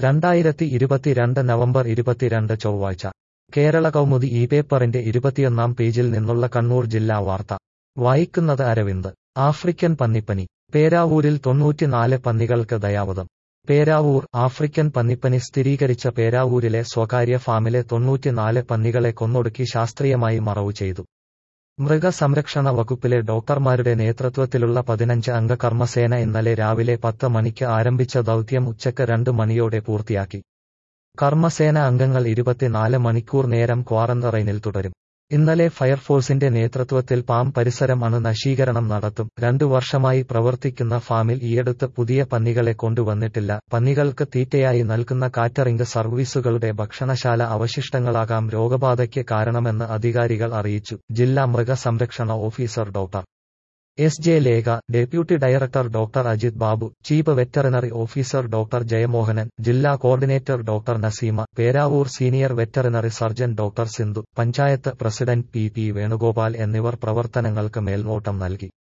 രണ്ടായിരത്തി ഇരുപത്തിരണ്ട് നവംബർ ഇരുപത്തിരണ്ട് ചൊവ്വാഴ്ച കേരള കൗമുദി ഈ പേപ്പറിന്റെ ഇരുപത്തിയൊന്നാം പേജിൽ നിന്നുള്ള കണ്ണൂർ ജില്ലാ വാർത്ത വായിക്കുന്നത് അരവിന്ദ് ആഫ്രിക്കൻ പന്നിപ്പനി പേരാവൂരിൽ തൊണ്ണൂറ്റിനാല് പന്നികൾക്ക് ദയാവധം പേരാവൂർ ആഫ്രിക്കൻ പന്നിപ്പനി സ്ഥിരീകരിച്ച പേരാവൂരിലെ സ്വകാര്യ ഫാമിലെ തൊണ്ണൂറ്റിനാല് പന്നികളെ കൊന്നൊടുക്കി ശാസ്ത്രീയമായി മറവു ചെയ്തു മൃഗസംരക്ഷണ വകുപ്പിലെ ഡോക്ടർമാരുടെ നേതൃത്വത്തിലുള്ള പതിനഞ്ച് അംഗ കർമ്മസേന ഇന്നലെ രാവിലെ പത്ത് മണിക്ക് ആരംഭിച്ച ദൗത്യം ഉച്ചക്ക് രണ്ട് മണിയോടെ പൂർത്തിയാക്കി കർമ്മസേന അംഗങ്ങൾ ഇരുപത്തിനാല് മണിക്കൂർ നേരം ക്വാറന്റൈനിൽ തുടരും ഇന്നലെ ഫയർഫോഴ്സിന്റെ നേതൃത്വത്തിൽ പാം പരിസരം അണുനശീകരണം നടത്തും രണ്ടു വർഷമായി പ്രവർത്തിക്കുന്ന ഫാമിൽ ഈയടുത്ത് പുതിയ പന്നികളെ കൊണ്ടുവന്നിട്ടില്ല പന്നികൾക്ക് തീറ്റയായി നൽകുന്ന കാറ്ററിംഗ് സർവീസുകളുടെ ഭക്ഷണശാല അവശിഷ്ടങ്ങളാകാം രോഗബാധയ്ക്ക് കാരണമെന്ന് അധികാരികൾ അറിയിച്ചു ജില്ലാ മൃഗസംരക്ഷണ officer doctor S J Lekha deputy director doctor Ajith Babu chief veterinary officer doctor Jayamohanan ജില്ലാ coordinator doctor Naseema Peravoor senior veterinary surgeon doctor Sindhu panchayat president P P Venugopal എന്നിവർ പ്രവർത്തനങ്ങൾക്ക് മേൽനോട്ടം നൽകി